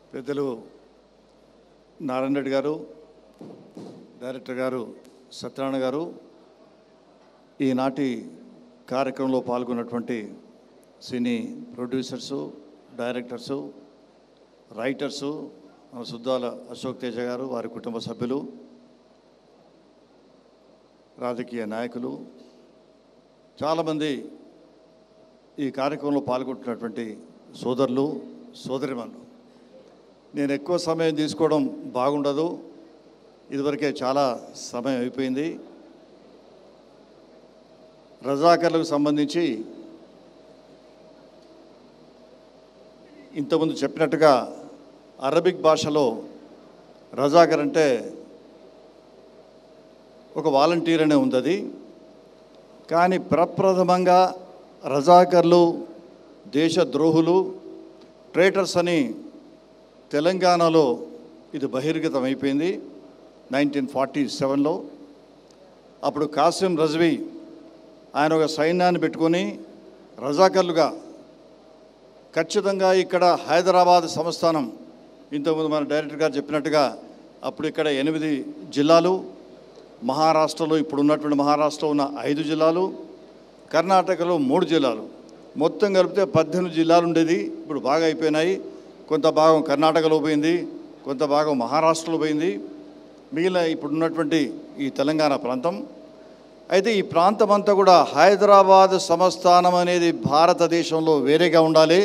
పెద్దలు నారాయణ రెడ్డి గారు డైరెక్టర్ గారు సత్యనారాయణ గారు ఈనాటి కార్యక్రమంలో పాల్గొన్నటువంటి సినీ ప్రొడ్యూసర్సు డైరెక్టర్సు రైటర్సు మన సుద్దాల అశోక్ తేజ గారు వారి కుటుంబ సభ్యులు రాజకీయ నాయకులు చాలామంది ఈ కార్యక్రమంలో పాల్గొంటున్నటువంటి సోదరులు సోదరిమణులు నేను ఎక్కువ సమయం తీసుకోవడం బాగుండదు ఇదివరకే చాలా సమయం అయిపోయింది రజాకర్లకు సంబంధించి ఇంతకుముందు చెప్పినట్టుగా అరబిక్ భాషలో రజాకర్ అంటే ఒక వాలంటీర్ అనే ఉంది అది కానీ ప్రప్రథమంగా రజాకర్లు దేశద్రోహులు ట్రేటర్స్ అని తెలంగాణలో ఇది బహిర్గతం అయిపోయింది నైన్టీన్ ఫార్టీ సెవెన్లో అప్పుడు కాసిం రజ్వీ ఆయన ఒక సైన్యాన్ని పెట్టుకొని రజాకర్లుగా ఖచ్చితంగా ఇక్కడ హైదరాబాద్ సంస్థానం ఇంతకుముందు మన డైరెక్టర్ గారు చెప్పినట్టుగా అప్పుడు ఇక్కడ ఎనిమిది జిల్లాలు మహారాష్ట్రలో ఇప్పుడు ఉన్నటువంటి మహారాష్ట్రలో ఉన్న ఐదు జిల్లాలు కర్ణాటకలో మూడు జిల్లాలు మొత్తం కలిపితే పద్దెనిమిది జిల్లాలు ఉండేది ఇప్పుడు బాగా అయిపోయినాయి కొంత భాగం కర్ణాటకలో పోయింది కొంత భాగం మహారాష్ట్రలో పోయింది మిగిలిన ఇప్పుడు ఉన్నటువంటి ఈ తెలంగాణ ప్రాంతం అయితే ఈ ప్రాంతం అంతా కూడా హైదరాబాద్ సంస్థానం అనేది భారతదేశంలో వేరేగా ఉండాలి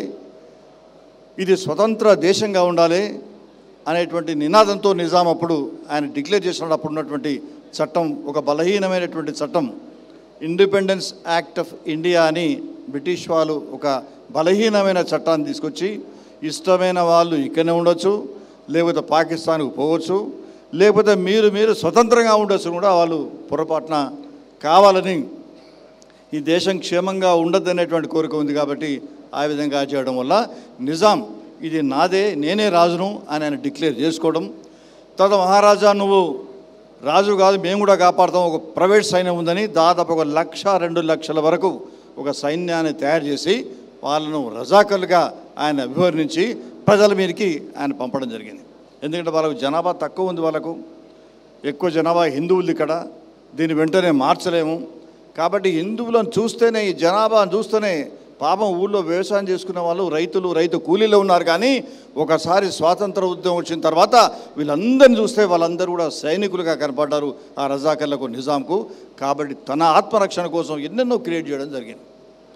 ఇది స్వతంత్ర దేశంగా ఉండాలి అనేటువంటి నినాదంతో నిజాం అప్పుడు ఆయన డిక్లేర్ చేసినప్పుడు అప్పుడు ఉన్నటువంటి చట్టం ఒక బలహీనమైనటువంటి చట్టం ఇండిపెండెన్స్ యాక్ట్ ఆఫ్ ఇండియా అని బ్రిటిష్ వాళ్ళు ఒక బలహీనమైన చట్టాన్ని తీసుకొచ్చి ఇష్టమైన వాళ్ళు ఇక్కడనే ఉండొచ్చు లేకపోతే పాకిస్తాన్కు పోవచ్చు లేకపోతే మీరు మీరు స్వతంత్రంగా ఉండొచ్చు కూడా వాళ్ళు పొరపాటున కావాలని ఈ దేశం క్షేమంగా ఉండద్దనేటువంటి కోరిక ఉంది కాబట్టి ఆ విధంగా చేయడం వల్ల నిజాం ఇది నాదే నేనే రాజును అని ఆయన డిక్లేర్ చేసుకోవడం తర్వాత మహారాజా నువ్వు రాజు కాదు మేము కూడా కాపాడుతాం ఒక ప్రైవేట్ సైన్యం ఉందని దాదాపు ఒక లక్ష రెండు లక్షల వరకు ఒక సైన్యాన్ని తయారు చేసి వాళ్ళను రజాకర్లుగా ఆయన వివరించి ప్రజల మీదకి ఆయన పంపడం జరిగింది ఎందుకంటే వాళ్ళకు జనాభా తక్కువ ఉంది వాళ్ళకు ఎక్కువ జనాభా హిందువులు ఇక్కడ దీన్ని వెంటనే మార్చలేము కాబట్టి హిందువులను చూస్తేనే ఈ జనాభాను చూస్తేనే పాపం ఊళ్ళో వ్యవసాయం చేసుకునే వాళ్ళు రైతులు రైతు కూలీలో ఉన్నారు కానీ ఒకసారి స్వాతంత్ర ఉద్యమం వచ్చిన తర్వాత వీళ్ళందరిని చూస్తే వాళ్ళందరూ కూడా సైనికులుగా కనపడ్డారు ఆ రజాకర్లకు నిజాంకు కాబట్టి తన ఆత్మరక్షణ కోసం ఎన్నెన్నో క్రియేట్ చేయడం జరిగింది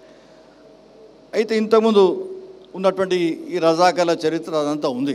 అయితే ఇంతకుముందు ఉన్నటువంటి ఈ రజాకర్ల చరిత్ర అదంతా ఉంది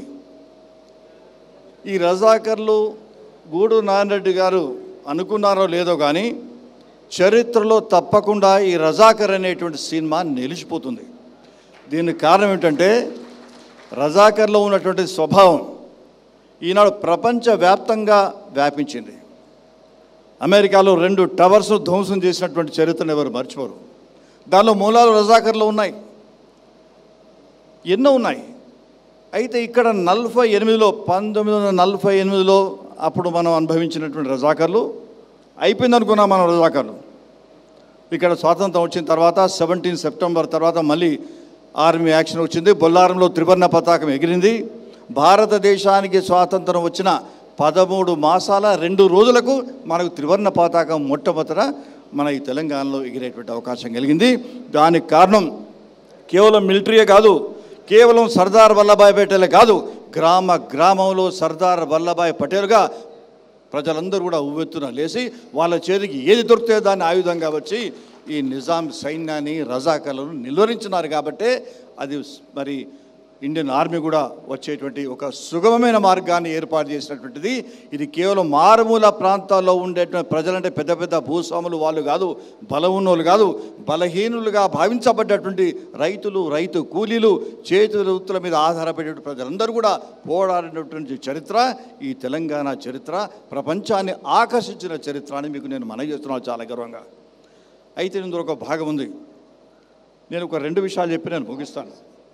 ఈ రజాకర్లు గూడు నారాయణరెడ్డి గారు అనుకున్నారో లేదో కానీ చరిత్రలో తప్పకుండా ఈ రజాకర్ అనేటువంటి సినిమా నిలిచిపోతుంది దీనికి కారణం ఏంటంటే రజాకర్లో ఉన్నటువంటి స్వభావం ఈనాడు ప్రపంచవ్యాప్తంగా వ్యాపించింది అమెరికాలో రెండు టవర్స్ ధ్వంసం చేసినటువంటి చరిత్రను ఎవరు మర్చిపోరు దానిలో మూలాలు రజాకర్లో ఉన్నాయి ఎన్నో ఉన్నాయి అయితే ఇక్కడ నలభై ఎనిమిదిలో పంతొమ్మిది వందల నలభై ఎనిమిదిలో అప్పుడు మనం అనుభవించినటువంటి రజాకర్లు అయిపోయింది అనుకున్నాం మనం రజాకర్లు ఇక్కడ స్వాతంత్రం వచ్చిన తర్వాత సెవెంటీన్ సెప్టెంబర్ తర్వాత మళ్ళీ ఆర్మీ యాక్షన్ వచ్చింది బొల్లారంలో త్రివర్ణ పతాకం ఎగిరింది భారతదేశానికి స్వాతంత్రం వచ్చిన పదమూడు మాసాల రెండు రోజులకు మనకు త్రివర్ణ పతాకం మొట్టమొదట మన ఈ తెలంగాణలో ఎగిరేటువంటి అవకాశం కలిగింది దానికి కారణం కేవలం మిలిటరీయే కాదు కేవలం సర్దార్ వల్లభాయ్ పటేలే కాదు గ్రామ గ్రామంలో సర్దార్ వల్లభాయ్ పటేల్గా ప్రజలందరూ కూడా ఉవ్వెత్తున లేచి వాళ్ళ చేతికి ఏది దొరికితే దాన్ని ఆయుధంగా వచ్చి ఈ నిజాం సైన్యాన్ని రజాకర్లను నిలువరించినారు కాబట్టే అది మరి ఇండియన్ ఆర్మీ కూడా వచ్చేటువంటి ఒక సుగమమైన మార్గాన్ని ఏర్పాటు చేసినటువంటిది ఇది కేవలం మారుమూల ప్రాంతాల్లో ఉండేటువంటి ప్రజలంటే పెద్ద పెద్ద భూస్వాములు వాళ్ళు కాదు బలం ఉన్నోళ్ళు కాదు బలహీనులుగా భావించబడ్డటువంటి రైతులు రైతు కూలీలు చేతి వృత్తుల మీద ఆధారపడే ప్రజలందరూ కూడా పోరాడినటువంటి చరిత్ర ఈ తెలంగాణ చరిత్ర ప్రపంచాన్ని ఆకర్షించిన చరిత్ర అని మీకు నేను మనవి చేస్తున్నాను చాలా గర్వంగా అయితే ఇందులో ఒక భాగం ఉంది నేను ఒక రెండు విషయాలు చెప్పి నేను ముగిస్తాను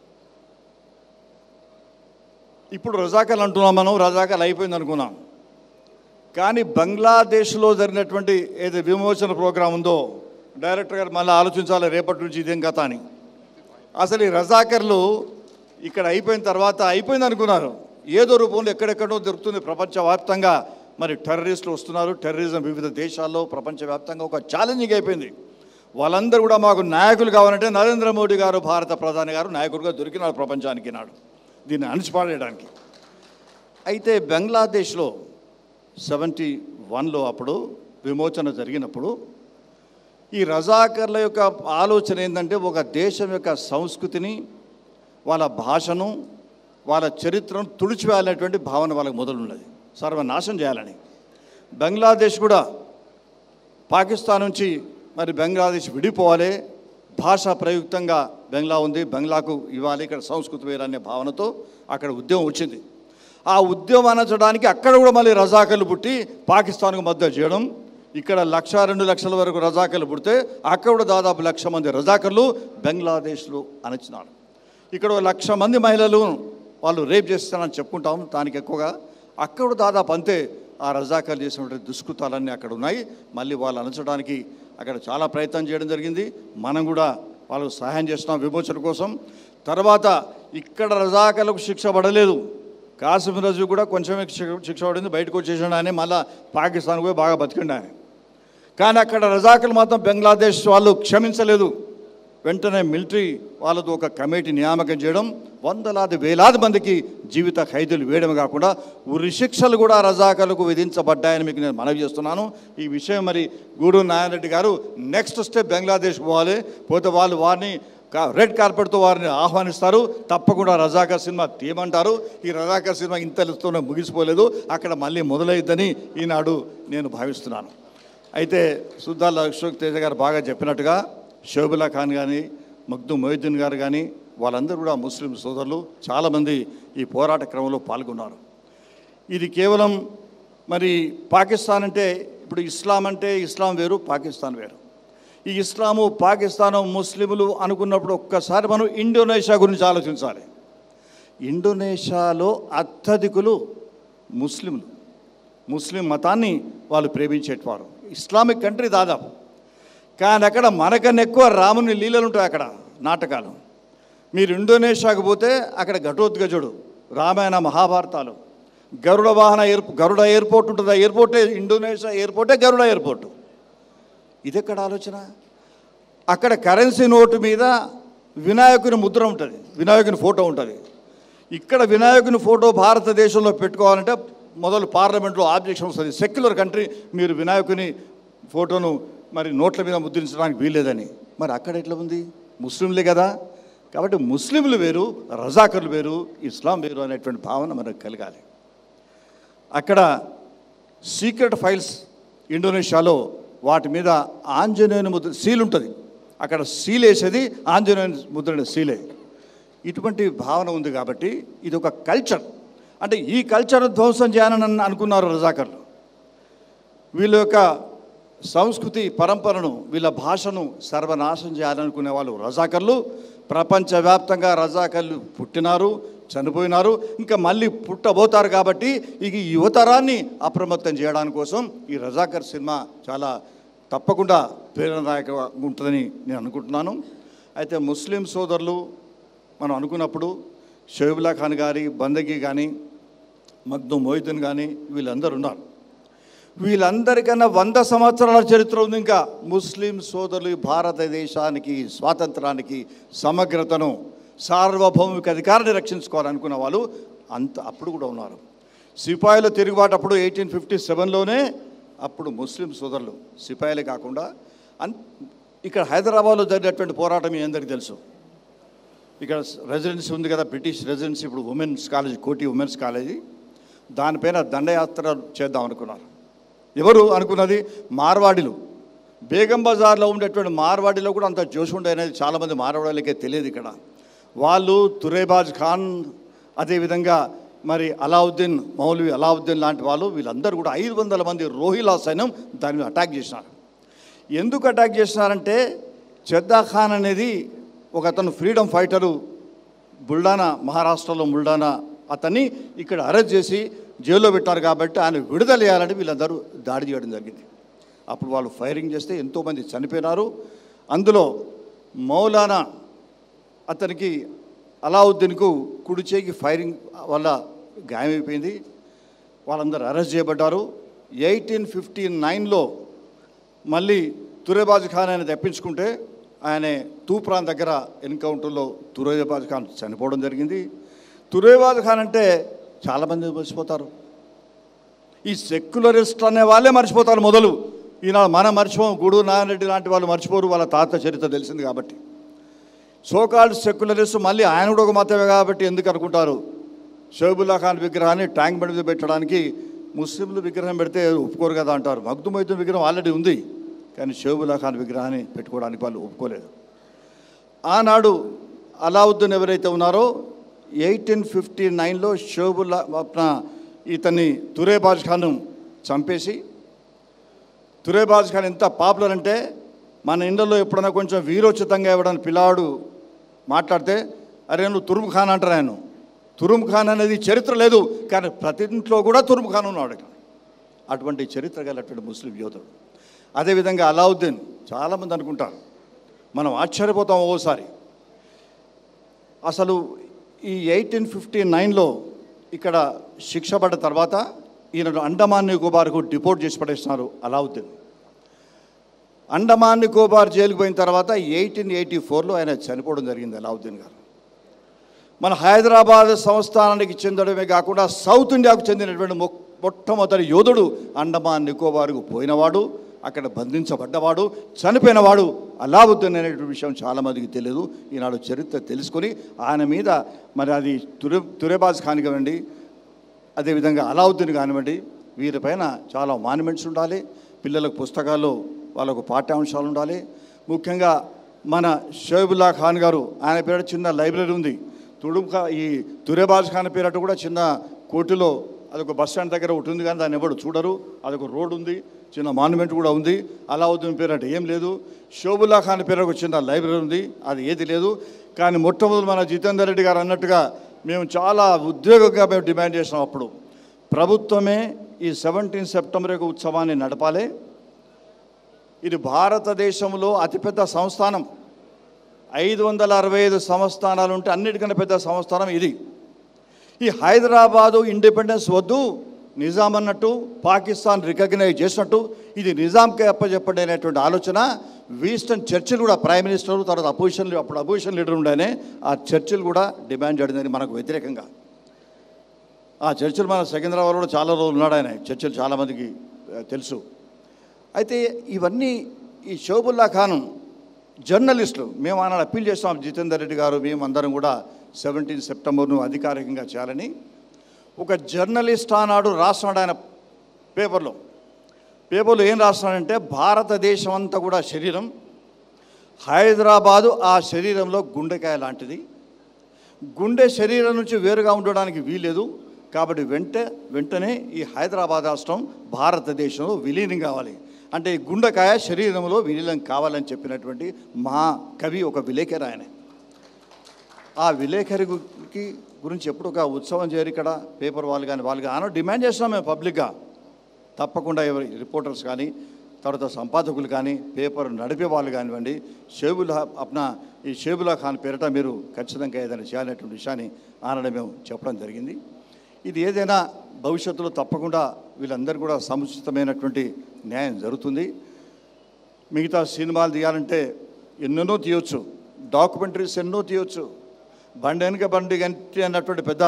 ఇప్పుడు రజాకర్లు అంటున్నాం మనం రజాకర్లు అయిపోయింది అనుకున్నాం కానీ బంగ్లాదేశ్లో జరిగినటువంటి ఏదో విమోచన ప్రోగ్రాం ఉందో డైరెక్టర్ గారు మళ్ళీ ఆలోచించాలి రేపటి నుంచి ఇదేం కథ అని అసలు ఈ రజాకర్లు ఇక్కడ అయిపోయిన తర్వాత అయిపోయింది అనుకున్నారు ఏదో రూపంలో ఎక్కడెక్కడో దొరుకుతుంది ప్రపంచవ్యాప్తంగా మరి టెర్రరిస్టులు వస్తున్నారు టెర్రరిజం వివిధ దేశాల్లో ప్రపంచవ్యాప్తంగా ఒక ఛాలెంజింగ్ అయిపోయింది వాళ్ళందరూ కూడా మాకు నాయకులు కావాలంటే నరేంద్ర మోడీ గారు భారత ప్రధాని గారు నాయకుడిగా దొరికినాడు ప్రపంచానికి నాడు దీన్ని అణిచిపాడేయడానికి అయితే బంగ్లాదేశ్లో సెవెంటీ వన్లో అప్పుడు విమోచన జరిగినప్పుడు ఈ రజాకర్ల యొక్క ఆలోచన ఏంటంటే ఒక దేశం యొక్క సంస్కృతిని వాళ్ళ భాషను వాళ్ళ చరిత్రను తుడిచివేయాలనేటువంటి భావన వాళ్ళకి మొదలున్నది సర్వనాశనం చేయాలని బంగ్లాదేశ్ కూడా పాకిస్తాన్ నుంచి మరి బంగ్లాదేశ్ విడిపోవాలి భాషా ప్రయుక్తంగా బంగ్లా ఉంది బంగ్లాకు ఇవ్వాలి ఇక్కడ సంస్కృతి వేరనే భావనతో అక్కడ ఉద్యమం వచ్చింది ఆ ఉద్యమం అనచడానికి అక్కడ కూడా మళ్ళీ రజాకర్లు పుట్టి పాకిస్తాన్కు మద్దతు చేయడం ఇక్కడ లక్ష రెండు లక్షల వరకు రజాకర్లు పుడితే అక్కడ కూడా దాదాపు లక్ష మంది రజాకర్లు బంగ్లాదేశ్లో అణచినాడు ఇక్కడ ఒక లక్ష మంది మహిళలు వాళ్ళు రేప్ చేస్తారని చెప్పుకుంటాం దానికి ఎక్కువగా అక్కడ కూడా దాదాపు అంతే ఆ రజాకర్లు చేసినటువంటి దుష్కృతాలన్నీ అక్కడ ఉన్నాయి మళ్ళీ వాళ్ళు అణచడానికి అక్కడ చాలా ప్రయత్నం చేయడం జరిగింది మనం కూడా వాళ్ళకు సహాయం చేస్తున్నాం విమోచన కోసం తర్వాత ఇక్కడ రజాకర్లకు శిక్ష పడలేదు కాసిం రజు కూడా కొంచెమే శిక్ష శిక్ష పడింది బయటకు వచ్చేసాడు ఆయన మళ్ళీ పాకిస్తాన్ పోయి బాగా బతికిండు ఆయన కానీ అక్కడ రజాకర్లు మాత్రం బంగ్లాదేశ్ వాళ్ళు క్షమించలేదు వెంటనే మిలిటరీ వాళ్ళతో ఒక కమిటీ నియామకం చేయడం వందలాది వేలాది మందికి జీవిత ఖైదీలు వేయడం కాకుండా ఉరి శిక్షలు కూడా రజాకర్లకు విధించబడ్డాయని మీకు నేను మనవి చేస్తున్నాను ఈ విషయం మరి గూడూరు నారాయణరెడ్డి గారు నెక్స్ట్ స్టెప్ బంగ్లాదేశ్ పోవాలి పోతే వాళ్ళు వారిని కా- రెడ్ కార్పెట్తో వారిని ఆహ్వానిస్తారు తప్పకుండా రజాకర్ సినిమా తీయమంటారు ఈ రజాకర్ సినిమా ఇంతలతోనే ముగిసిపోలేదు అక్కడ మళ్ళీ మొదలైద్దని ఈనాడు నేను భావిస్తున్నాను అయితే సుద్దాల అశోక్ తేజ గారు బాగా చెప్పినట్టుగా షోబుల్లా ఖాన్ కానీ మగ్దు మొహిద్దీన్ గారు కానీ వాళ్ళందరూ కూడా ముస్లిం సోదరులు చాలామంది ఈ పోరాట క్రమంలో పాల్గొన్నారు ఇది కేవలం మరి పాకిస్తాన్ అంటే ఇప్పుడు ఇస్లాం అంటే ఇస్లాం వేరు పాకిస్తాన్ వేరు ఈ ఇస్లాము పాకిస్తాను ముస్లింలు అనుకున్నప్పుడు ఒక్కసారి మనం ఇండోనేషియా గురించి ఆలోచించాలి ఇండోనేషియాలో అత్యధికులు ముస్లింలు ముస్లిం మతాన్ని వాళ్ళు ప్రేమించేటవారు ఇస్లామిక్ కంట్రీ దాదాపు కానీ అక్కడ మనకన్నా ఎక్కువ రాముని లీలలు ఉంటాయి అక్కడ నాటకాలు మీరు ఇండోనేషియాకు పోతే అక్కడ ఘటోద్గజుడు రామాయణ మహాభారతాలు గరుడ వాహన ఎయిర్ గరుడ ఎయిర్పోర్ట్ ఉంటుంది ఆ ఎయిర్పోర్టే ఇండోనేషియా ఎయిర్పోర్టే గరుడ ఎయిర్పోర్టు ఇది ఎక్కడ ఆలోచన అక్కడ కరెన్సీ నోటు మీద వినాయకుని ముద్ర ఉంటుంది వినాయకుని ఫోటో ఉంటుంది ఇక్కడ వినాయకుని ఫోటో భారతదేశంలో పెట్టుకోవాలంటే మొదలు పార్లమెంట్లో ఆబ్జెక్షన్ వస్తుంది సెక్యులర్ కంట్రీ మీరు వినాయకుని ఫోటోను మరి నోట్ల మీద ముద్రించడానికి వీల్లేదని మరి అక్కడ ఎట్లా ఉంది ముస్లింలే కదా కాబట్టి ముస్లింలు వేరు రజాకర్లు వేరు ఇస్లాం వేరు అనేటువంటి భావన మనకు కలగాలి అక్కడ సీక్రెట్ ఫైల్స్ ఇండోనేషియాలో వాటి మీద ఆంజనేయుని ముద్ర సీల్ ఉంటుంది అక్కడ సీల్ వేసేది ఆంజనేయుని ముద్ర సీలే ఇటువంటి భావన ఉంది కాబట్టి ఇది ఒక కల్చర్ అంటే ఈ కల్చర్ ధ్వంసం చేయాలని అన్- అనుకున్నారు రజాకర్లు వీళ్ళ యొక్క సంస్కృతి పరంపరను వీళ్ళ భాషను సర్వనాశనం చేయాలనుకునే వాళ్ళు రజాకర్లు ప్రపంచవ్యాప్తంగా రజాకర్లు పుట్టినారు చనిపోయినారు ఇంకా మళ్ళీ పుట్టబోతారు కాబట్టి ఇక ఈ యువతరాన్ని అప్రమత్తం చేయడానికి కోసం ఈ రజాకర్ సినిమా చాలా తప్పకుండా ప్రేరణాదాయకంగా ఉంటుందని నేను అనుకుంటున్నాను అయితే ముస్లిం సోదరులు మనం అనుకున్నప్పుడు షోబుల్లా ఖాన్ గారి బందగి కానీ మగ్దు మొయిద్దీన్ కానీ వీళ్ళందరూ ఉన్నారు వీళ్ళందరికన్నా వంద సంవత్సరాల చరిత్ర ఉంది ఇంకా ముస్లిం సోదరులు ఈ భారతదేశానికి స్వాతంత్రానికి సమగ్రతను సార్వభౌమిక అధికారాన్ని రక్షించుకోవాలనుకున్న వాళ్ళు అంత అప్పుడు కూడా ఉన్నారు సిపాయిల తిరుగుబాటు అప్పుడు ఎయిటీన్ ఫిఫ్టీ సెవెన్లోనే అప్పుడు ముస్లిం సోదరులు సిపాయిలే కాకుండా అన్ ఇక్కడ హైదరాబాద్లో జరిగినటువంటి పోరాటం మీ అందరికీ తెలుసు ఇక్కడ రెసిడెన్సీ ఉంది కదా బ్రిటిష్ రెసిడెన్సీ ఇప్పుడు women's college Koti women's college దానిపైన దండయాత్ర చేద్దాం అనుకున్నారు ఎవరు అనుకున్నది మార్వాడిలు బేగం బజార్లో ఉండేటువంటి మార్వాడిలో కూడా అంత జోష్ ఉండే అనేది చాలామంది మార్వాడిలకే తెలియదు ఇక్కడ వాళ్ళు తురేబాజ్ ఖాన్ అదేవిధంగా మరి అలావుద్దీన్ మౌలవి అలావుద్దీన్ లాంటి వాళ్ళు వీళ్ళందరూ కూడా ఐదు వందల మంది రోహిలా సైన్యం దాని మీద అటాక్ చేసినారు ఎందుకు అటాక్ చేసినారంటే చెద్దా ఖాన్ అనేది ఒక అతను ఫ్రీడమ్ ఫైటరు బుల్డానా మహారాష్ట్రలో బుల్డానా అతన్ని ఇక్కడ అరెస్ట్ చేసి జైల్లో పెట్టారు కాబట్టి ఆయన విడుదల చేయాలని వీళ్ళందరూ దాడి చేయడం జరిగింది అప్పుడు వాళ్ళు ఫైరింగ్ చేస్తే ఎంతోమంది చనిపోయినారు అందులో మౌలానా అతనికి అలావుద్దీన్కు కుడి చేయికి ఫైరింగ్ వల్ల గాయమైపోయింది వాళ్ళందరూ అరెస్ట్ చేయబడ్డారు ఎయిటీన్ ఫిఫ్టీ నైన్లో మళ్ళీ తురేబాజ్ ఖాన్ ఆయన తెప్పించుకుంటే ఆయన తూప్రాన్ దగ్గర ఎన్కౌంటర్లో తురేబాజ్ ఖాన్ చనిపోవడం జరిగింది తురేబాజ్ ఖాన్ అంటే చాలామంది మర్చిపోతారు ఈ సెక్యులరిస్ట్ అనే వాళ్ళే మర్చిపోతారు మొదలు ఈనాడు మనం మర్చిపోం గూడూరు నారాయణరెడ్డి లాంటి వాళ్ళు మర్చిపోరు వాళ్ళ తాత చరిత్ర తెలిసింది కాబట్టి సోకాల్డ్ సెక్యులరిస్ట్ మళ్ళీ ఆయన కూడా ఒక మతమే కాబట్టి ఎందుకు అనుకుంటారు షోబుల్లా ఖాన్ విగ్రహాన్ని ట్యాంక్ బండ్ మీద పెట్టడానికి ముస్లింలు విగ్రహం పెడితే ఒప్పుకోరు కదా అంటారు మగ్దుమైతున్ విగ్రహం ఆల్రెడీ ఉంది కానీ షోబుల్లా ఖాన్ విగ్రహాన్ని పెట్టుకోవడానికి వాళ్ళు ఒప్పుకోలేదు ఆనాడు అలావుద్దీన్ ఎవరైతే ఉన్నారో ఎయిటీన్ ఫిఫ్టీ నైన్లో షోబుల్లా అప్న ఇతన్ని తురేబాజ్ ఖాన్ చంపేసి తురేబాజ్ ఖాన్ ఎంత పాపులర్ అంటే మన ఇండ్లలో ఎప్పుడైనా కొంచెం వీరోచితంగా ఇవ్వడానికి పిల్లాడు మాట్లాడితే అరే నువ్వు తురుము ఖాన్ అంటారు ఆయన తురుము ఖాన్ అనేది చరిత్ర లేదు కానీ ప్రతి ఇంట్లో కూడా తురుము ఖాన్ ఉన్నాడు ఇక్కడ. అటువంటి చరిత్ర గలటువంటి ముస్లిం యోధుడు అదేవిధంగా అలావుద్దీన్ చాలామంది అనుకుంటారు మనం ఆశ్చర్యపోతాం ఓసారి అసలు ఈ ఎయిటీన్ ఫిఫ్టీ నైన్లో ఇక్కడ శిక్ష పడ్డ తర్వాత ఈయన అండమాన్ నికోబార్కు డిపోర్ట్ చేసి పడేస్తున్నారు అలావుద్దీన్ అండమాన్ నికోబార్ జైలుకు పోయిన తర్వాత ఎయిటీన్ ఎయిటీ ఫోర్లో ఆయన చనిపోవడం జరిగింది అలావుద్దీన్ గారు మన హైదరాబాద్ సంస్థానానికి చెందడమే కాకుండా సౌత్ ఇండియాకు చెందినటువంటి మొ- మొట్టమొదటి యోధుడు అండమాన్ నికోబార్కు పోయినవాడు అక్కడ బంధించబడ్డవాడు చనిపోయినవాడు అలావుద్దీన్ అనేటువంటి విషయం చాలామందికి తెలియదు ఈనాడు చరిత్ర తెలుసుకొని ఆయన మీద మరి అది తురే తురేబాజ్ ఖాన్ కానివ్వండి అదేవిధంగా అలావుద్దీన్ కానివ్వండి వీరిపైన చాలా మాన్యుమెంట్స్ ఉండాలి పిల్లలకు పుస్తకాల్లో వాళ్ళకు పాఠ్యాంశాలు ఉండాలి ముఖ్యంగా మన షోబుల్లా ఖాన్ గారు ఆయన పేరు చిన్న లైబ్రరీ ఉంది తుడుం ఖా ఈ తురేబాజ్ ఖాన్ పేరట కూడా చిన్న కోటిలో అదొక బస్ స్టాండ్ దగ్గర ఒకటి ఉంది కానీ దాన్ని ఎవరు చూడరు అదొక రోడ్ ఉంది చిన్న మాన్యుమెంట్ కూడా ఉంది అలావుద్దీన్ పేరట ఏం లేదు షోబుల్లా ఖాన్ పేరు ఒక చిన్న లైబ్రరీ ఉంది అది ఏది లేదు కానీ మొట్టమొదటి మన జితేందర్ రెడ్డి గారు అన్నట్టుగా మేము చాలా ఉద్యోగంగా మేము డిమాండ్ చేసినాం అప్పుడు ప్రభుత్వమే ఈ సెవెంటీన్ సెప్టెంబర్ యొక్క ఉత్సవాన్ని నడపాలి ఇది భారతదేశంలో అతిపెద్ద సంస్థానం ఐదు వందల అరవై ఐదు సంస్థానాలు ఉంటే అన్నిటికన్నా పెద్ద సంస్థానం ఇది ఈ హైదరాబాదు ఇండిపెండెన్స్ వద్దు నిజాం అన్నట్టు పాకిస్తాన్ రికగ్నైజ్ చేసినట్టు ఇది నిజాంకే అప్పచెప్పండి అనేటువంటి ఆలోచన వీస్టన్ చర్చిల్ కూడా ప్రైమ్ మినిస్టర్ తర్వాత అపోజిషన్ అప్పుడు అపోజిషన్ లీడర్ ఉండేనే ఆ చర్చిల్ కూడా డిమాండ్ చేయడం మనకు వ్యతిరేకంగా ఆ చర్చిల్ మన సికింద్రాబాద్ కూడా చాలా రోజులు ఉన్నాడు ఆయన చర్చిలు చాలామందికి ఆ, తెలుసు అయితే ఇవన్నీ ఈ షోబుల్లా ఖాన్ జర్నలిస్టులు మేము ఆనాడు అప్పీల్ చేస్తాం జితేందర్ రెడ్డి గారు మేము అందరం కూడా సెవెంటీన్ సెప్టెంబర్ను అధికారికంగా చేయాలని ఒక జర్నలిస్ట్ ఆనాడు రాస్తున్నాడు ఆయన పేపర్లో పేపర్లో ఏం రాస్తున్నాడంటే భారతదేశం అంతా కూడా శరీరం హైదరాబాదు ఆ శరీరంలో గుండెకాయ లాంటిది గుండె శరీరం నుంచి వేరుగా ఉండడానికి వీలేదు కాబట్టి వెంట వెంటనే ఈ హైదరాబాద్ రాష్ట్రం భారతదేశంలో విలీనం కావాలి అంటే ఈ గుండెకాయ శరీరంలో విలీనం కావాలని చెప్పినటువంటి మా కవి ఒక విలేకరి ఆయన ఆ విలేకరి గురికి గురించి ఎప్పుడు ఒక ఉత్సవం చేయరు ఇక్కడ పేపర్ వాళ్ళు కానీ వాళ్ళు కానీ డిమాండ్ చేస్తున్నాం మేము పబ్లిక్గా తప్పకుండా ఎవరి రిపోర్టర్స్ కానీ తర్వాత సంపాదకులు కానీ పేపర్ నడిపే వాళ్ళు కానివ్వండి షేబుల్లా అప్నా ఈ షేబుల్లా ఖాన్ పేరిట మీరు ఖచ్చితంగా ఏదైనా చేయాలనేటువంటి విషయాన్ని ఆనాడు మేము చెప్పడం జరిగింది ఇది ఏదైనా భవిష్యత్తులో తప్పకుండా వీళ్ళందరూ కూడా సముచితమైనటువంటి న్యాయం జరుగుతుంది మిగతా సినిమాలు తీయాలంటే ఎన్నెన్నో తీయొచ్చు డాక్యుమెంటరీస్ ఎన్నో తీయొచ్చు బండి వెనుక బండి గంటి అన్నటువంటి పెద్ద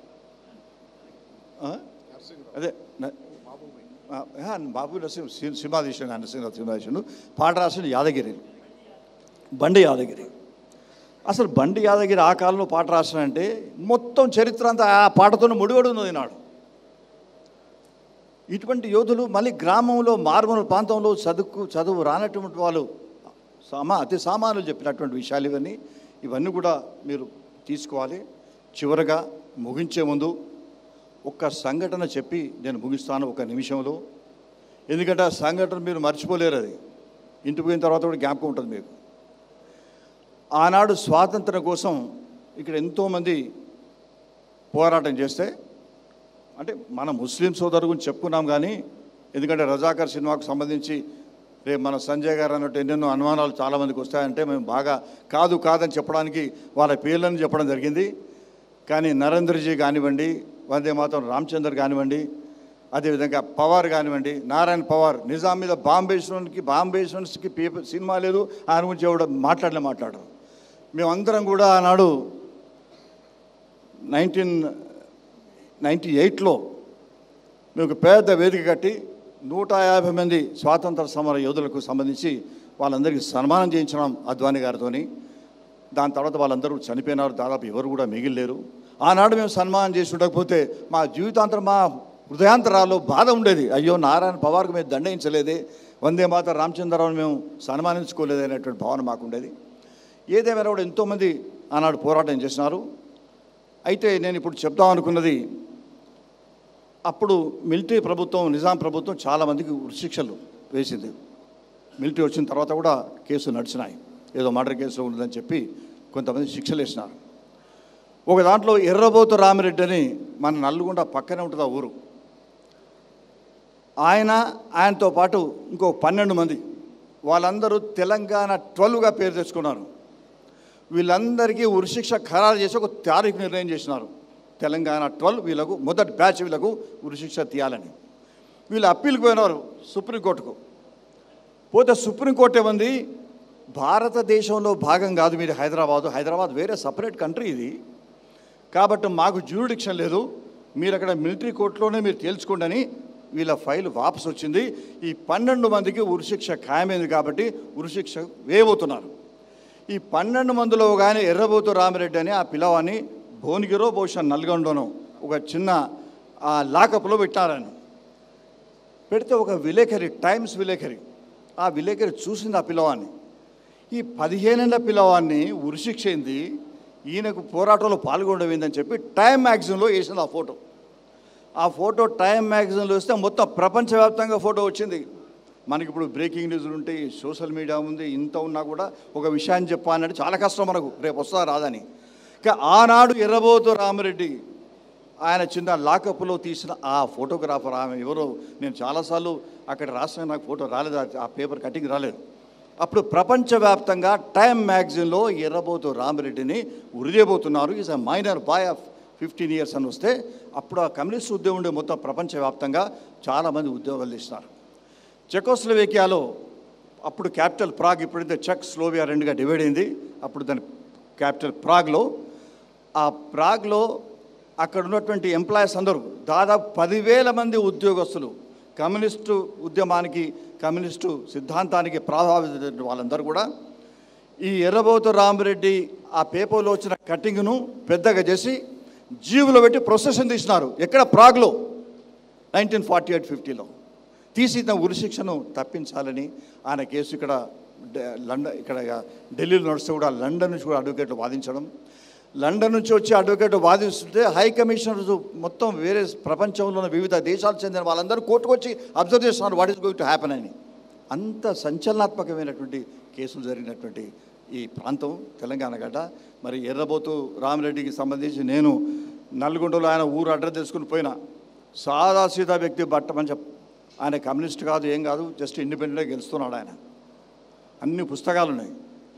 ఆ? అదే న- ఆ, ఆ, బాబు నరసింహ సి- సినిమా తీసాడు నరసింహ సినిమా తీసాడు పాట రాసిండు యాదగిరి బండి యాదగిరి అసలు బండి యాదగిరి ఆ కాలంలో పాట రాసినంటే మొత్తం చరిత్ర అంతా ఆ పాటతోనే ముడిపడి ఉన్నది నాడు ఇటువంటి యోధులు మళ్ళీ గ్రామంలో మారుమూల ప్రాంతంలో చదువుకు చదువు రానటువంటి వాళ్ళు సామా అతి సామాన్యులు చెప్పినటువంటి విషయాలు ఇవన్నీ ఇవన్నీ కూడా మీరు తీసుకోవాలి చివరగా ముగించే ముందు ఒక్క సంఘటన చెప్పి నేను ముగిస్తాను ఒక నిమిషంలో ఎందుకంటే ఆ సంఘటన మీరు మర్చిపోలేరు అది ఇంటికి పోయిన తర్వాత కూడా జ్ఞాపకం ఉంటుంది మీకు ఆనాడు స్వాతంత్రం కోసం ఇక్కడ ఎంతోమంది పోరాటం చేస్తే అంటే మన ముస్లిం సోదరు గురించి చెప్పుకున్నాం కానీ ఎందుకంటే రజాకర్ సినిమాకు సంబంధించి రేపు మన సంజయ్ గారు అన్నట్టు ఎన్నెన్నో అనుమానాలు చాలామందికి వస్తాయంటే మేము బాగా కాదు కాదని చెప్పడానికి వాళ్ళ పేర్లను చెప్పడం జరిగింది కానీ నరేంద్రజీ కానివ్వండి వందే మాత్రం రామచందర్ కానివ్వండి అదేవిధంగా పవార్ కానివ్వండి నారాయణ పవార్ నిజాం మీద బాంబే స్టూడెంట్కి బాంబే స్టూడెంట్స్కి పేపర్ సినిమా లేదు ఆయన గురించి ఎవడ మాట్లాడలే మాట్లాడరు మేమందరం కూడా ఆనాడు నైన్టీన్ నైంటీ ఎయిట్లో మేము ఒక పెద్ద వేదిక కట్టి నూట యాభై మంది స్వాతంత్ర సమర యోధులకు సంబంధించి వాళ్ళందరికీ సన్మానం చేయించడం అద్వాని గారితోని దాని తర్వాత వాళ్ళందరూ చనిపోయినారు దాదాపు ఎవరు కూడా మిగిలిలేరు ఆనాడు మేము సన్మానం చేసి ఉండకపోతే మా జీవితాంతరం మా హృదయాంతరాల్లో బాధ ఉండేది అయ్యో నారాయణ పవార్కు మేము దండయించలేదే వందే మాత రామచంద్రరావుని మేము సన్మానించుకోలేదు అనేటువంటి భావన మాకు ఉండేది ఏదేమైనా కూడా ఎంతోమంది ఆనాడు పోరాటం చేసినారు అయితే నేను ఇప్పుడు చెప్దాం అనుకున్నది అప్పుడు మిలిటరీ ప్రభుత్వం నిజాం ప్రభుత్వం చాలామందికి ఉరిశిక్షలు వేసింది మిలిటరీ వచ్చిన తర్వాత కూడా కేసులు నడిచినాయి ఏదో మర్డర్ కేసులో ఉందని చెప్పి కొంతమంది శిక్షలు వేసినారు ఒక దాంట్లో ఎర్రబోతు రామిరెడ్డి అని మన నల్గొండ పక్కనే ఉంటుంది ఆ ఊరు ఆయన ఆయనతో పాటు ఇంకో పన్నెండు మంది వాళ్ళందరూ తెలంగాణ ట్వెల్వ్గా పేరు తెచ్చుకున్నారు వీళ్ళందరికీ ఉరిశిక్ష ఖరారు చేసి ఒక తారీఖు నిర్ణయం చేసినారు తెలంగాణ ట్వెల్వ్ వీళ్ళకు మొదటి బ్యాచ్ వీళ్ళకు ఉరిశిక్ష తీయాలని వీళ్ళు అప్పీల్కి పోయినారు సుప్రీంకోర్టుకు పోతే సుప్రీంకోర్టు ఏమంది భారతదేశంలో భాగం కాదు మీరు హైదరాబాదు హైదరాబాద్ వేరే సపరేట్ కంట్రీ ఇది కాబట్టి మాకు జ్యూరిడిక్షన్ లేదు మీరు అక్కడ మిలిటరీ కోర్టులోనే మీరు తేల్చుకోండి అని వీళ్ళ ఫైల్ వాపసు వచ్చింది ఈ పన్నెండు మందికి ఉరిశిక్ష ఖాయమైంది కాబట్టి ఉరిశిక్ష వేయబోతున్నారు ఈ పన్నెండు మందిలో ఒక ఆయన ఎర్రబోతు రామిరెడ్డి అని ఆ పిల్లవాన్ని భువనగిరో బహుశా నల్గొండనో ఒక చిన్న ఆ లాకప్లో పెట్టారాయన పెడితే ఒక విలేకరి టైమ్స్ విలేకరి ఆ విలేకరి చూసింది ఆ పిల్లవాన్ని ఈ పదిహేనేళ్ల పిల్లవాడిని ఉరిశిక్ష అయింది ఈయనకు పోరాటంలో పాల్గొనడం చెప్పి టైం మ్యాగజైన్లో వేసింది ఆ ఫోటో ఆ ఫోటో టైం మ్యాగజైన్లో వస్తే మొత్తం ప్రపంచవ్యాప్తంగా ఫోటో వచ్చింది మనకి ఇప్పుడు బ్రేకింగ్ న్యూస్లు ఉంటాయి సోషల్ మీడియా ఉంది ఇంత ఉన్నా కూడా ఒక విషయాన్ని చెప్పాలంటే చాలా కష్టం మనకు రేపు వస్తా రాదని ఇక ఆనాడు ఎర్రబోతు రామరెడ్డి ఆయన చిన్న లాకప్లో తీసిన ఆ ఫోటోగ్రాఫర్ ఆమె ఎవరో నేను చాలాసార్లు అక్కడ రాసిన నాకు ఫోటో రాలేదు ఆ- ఆ పేపర్ కటింగ్ రాలేదు అప్పుడు ప్రపంచవ్యాప్తంగా టైమ్ మ్యాగజైన్లో ఎర్రబోతు రామిరెడ్డిని ఉరిదేబోతున్నారు is a minor boy of fifteen years అని వస్తే అప్పుడు ఆ కమ్యూనిస్ట్ ఉద్యోగం ఉండే మొత్తం ప్రపంచవ్యాప్తంగా చాలామంది ఉద్యోగాలు ఇస్తున్నారు చెకోస్లోవేకియాలో అప్పుడు క్యాపిటల్ ప్రాగ్ ఇప్పుడైతే చెక్ స్లోవియా రెండుగా డివైడ్ అయింది అప్పుడు దాని క్యాపిటల్ ప్రాగ్లో ఆ ప్రాగ్లో అక్కడ ఉన్నటువంటి ఎంప్లాయీస్ అందరూ దాదాపు పదివేల మంది ఉద్యోగస్తులు కమ్యూనిస్టు ఉద్యమానికి కమ్యూనిస్టు సిద్ధాంతానికి ప్రభావిత వాళ్ళందరూ కూడా ఈ ఎర్రబోతు రామిరెడ్డి ఆ పేపర్లో వచ్చిన కటింగ్ను పెద్దగా చేసి జీవులో పెట్టి ప్రొసెషన్ తీసినారు ఎక్కడ ప్రాగ్లో నైన్టీన్ ఫార్టీ ఎయిట్ ఫిఫ్టీలో తీసి తన ఉరిశిక్షను తప్పించాలని ఆయన కేసు ఇక్కడ డ- లండన్ ఇక్కడ ఢిల్లీలో నడుస్తూ కూడా లండన్ నుంచి కూడా అడ్వకేట్లు వాదించడం లండన్ నుంచి వచ్చి అడ్వకేట్ వాదిస్తుంటే హై కమిషనర్స్ మొత్తం వేరే ప్రపంచంలో ఉన్న వివిధ దేశాలకు చెందిన వాళ్ళందరూ కోర్టుకు వచ్చి అబ్జర్వ్ చేస్తున్నారు what is going to happen అని అంత సంచలనాత్మకమైనటువంటి కేసులు జరిగినటువంటి ఈ ప్రాంతం తెలంగాణ గడ్డ మరి ఎర్రబోతు రామిరెడ్డికి సంబంధించి నేను నల్గొండలో ఆయన ఊరు అడ్రస్ తెలుసుకుని పోయినా సాదాసీదా వ్యక్తి బట్ట మంచి ఆయన కమ్యూనిస్ట్ కాదు ఏం కాదు జస్ట్ ఇండిపెండెంట్గా గెలుస్తున్నాడు ఆయన అన్ని పుస్తకాలు ఉన్నాయి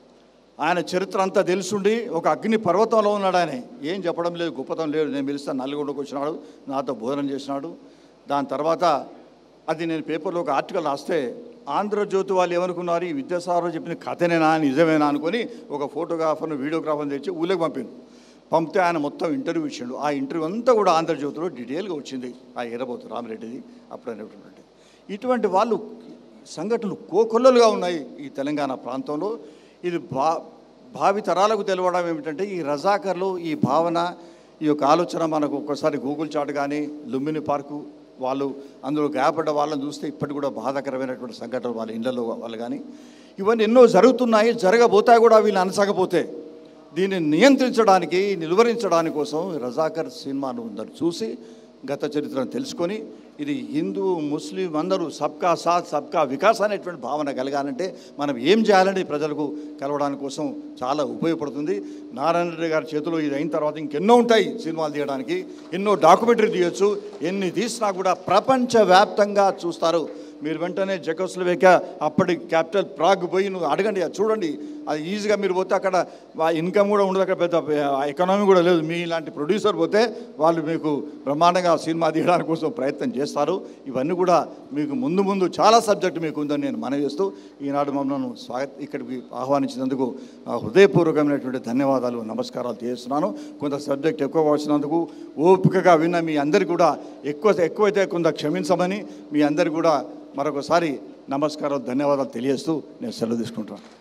ఆయన చరిత్ర అంతా తెలుసుండి ఒక అగ్ని పర్వతంలో ఉన్నాడు ఆయన ఏం చెప్పడం లేదు గొప్పతనం లేదు నేను పిలుస్తాను నల్గొండకు వచ్చినాడు నాతో భోజనం చేసినాడు దాని తర్వాత అది నేను పేపర్లో ఒక ఆర్టికల్ రాస్తే ఆంధ్రజ్యోతి వాళ్ళు ఏమనుకున్నారు ఈ విద్యాసాగర్ చెప్పిన కథనేనా నిజమేనా అనుకొని ఒక ఫోటోగ్రాఫర్ను వీడియోగ్రాఫర్ని తెచ్చి ఊళ్ళకి పంపిండు పంపితే ఆయన మొత్తం ఇంటర్వ్యూ ఇచ్చిండు ఆ ఇంటర్వ్యూ అంతా కూడా ఆంధ్రజ్యోతిలో డీటెయిల్గా వచ్చింది ఆ ఎర్రబోతు రామిరెడ్డిది అప్పుడు అనేటువంటి ఇటువంటి వాళ్ళు సంఘటనలు కోకొల్లలుగా ఉన్నాయి ఈ తెలంగాణ ప్రాంతంలో ఇది భా భావి తరాలకు తెలవడం ఏమిటంటే ఈ రజాకర్లు ఈ భావన ఈ యొక్క ఆలోచన మనకు ఒక్కసారి గూగుల్ చాట్ కానీ లుంబిని పార్కు వాళ్ళు అందులో గాయపడ్డ వాళ్ళని చూస్తే ఇప్పటికి కూడా బాధాకరమైనటువంటి సంఘటనలు వాళ్ళ ఇళ్లలో వాళ్ళు కానీ ఇవన్నీ ఎన్నో జరుగుతున్నాయి జరగబోతాయి కూడా వీళ్ళు అనసకపోతే దీన్ని నియంత్రించడానికి నిలువరించడానికి కోసం రజాకర్ సినిమాను అందరు చూసి గత చరిత్రను తెలుసుకొని ఇది హిందూ ముస్లిం అందరూ సబ్కా సాత్ సబ్కా వికాస్ అనేటువంటి భావన కలగాలంటే మనం ఏం చేయాలని ప్రజలకు కలవడానికి కోసం చాలా ఉపయోగపడుతుంది నారాయణ రెడ్డి గారి చేతిలో ఇది అయిన తర్వాత ఇంకెన్నో ఉంటాయి సినిమాలు తీయడానికి ఎన్నో డాక్యుమెంటరీ తీయొచ్చు ఎన్ని తీసినా కూడా ప్రపంచవ్యాప్తంగా చూస్తారు మీరు వెంటనే జకోస్లోవేకియా అప్పటి క్యాపిటల్ ప్రాగ్ పోయి నువ్వు అడగండి అది చూడండి అది ఈజీగా మీరు పోతే అక్కడ ఇన్కమ్ కూడా ఉండదు అక్కడ పెద్ద ఎకనామీ కూడా లేదు మీ ఇలాంటి ప్రొడ్యూసర్ పోతే వాళ్ళు మీకు బ్రహ్మాండంగా సినిమా తీయడానికి కోసం ప్రయత్నం చేస్తారు ఇవన్నీ కూడా మీకు ముందు ముందు చాలా సబ్జెక్ట్ మీకు ఉందని నేను మనవి చేస్తూ ఈనాడు మమ్మల్ని స్వాగత ఇక్కడికి ఆహ్వానించినందుకు ఆ, హృదయపూర్వకమైనటువంటి ధన్యవాదాలు నమస్కారాలు చేస్తున్నాను కొంత సబ్జెక్ట్ ఎక్కువ వచ్చినందుకు ఓపికగా విన్న మీ అందరికీ కూడా ఎక్కువ ఎక్కువైతే కొంత క్షమించమని మీ అందరికీ కూడా మరొకసారి నమస్కారాలు ధన్యవాదాలు తెలియజేస్తూ నేను సెలవు తీసుకుంటాను